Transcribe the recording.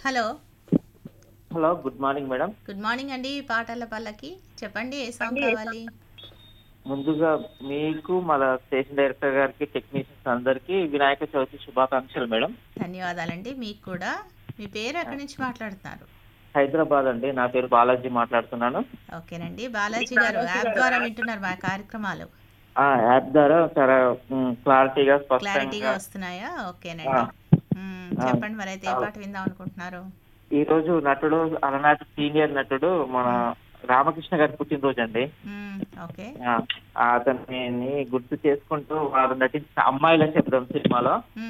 hello hello good morning madam good morning అండి పాటల పల్లకి చెప్పండి ఏ సాంగ్ కావాలి ముందుగా మీకు మన స్టేషన్ డైరెక్టర్ గారికి టెక్నీషియన్స్ అందరికీ వినాయక చవితి శుభాకాంక్షలు మేడం ధన్యవాదాలండి మీకు కూడా మీ పేరు ఎక్కడి నుంచి మాట్లాడుతున్నారు హైదరాబాద్ అండి నా పేరు బాలాజీ మాట్లాడుతున్నాను ఓకేనండి బాలాజీ గారు యాప్ ద్వారా వింటున్నారు మా కార్యక్రమాలు ఆ యాప్ ద్వారా చాలా మ్, క్లారిటీగా క్లారిటీగా స్పష్టంగా వస్తున్నాయా ఓకేనండి మ్మ్, చెప్పండి మరి అయితే ఏ పాట విందాం అనుకుంటున్నారు ఈ రోజు నటుడు అలనాటి సీనియర్ నటుడు మన రామకృష్ణ గారి పుట్టినరోజు అండి మ్మ్, ఓకే ఆ, అతన్ని గుర్తు చేసుకుంటూ వారు నటించిన అమ్మాయిలని చెప్దాం సినిమాలో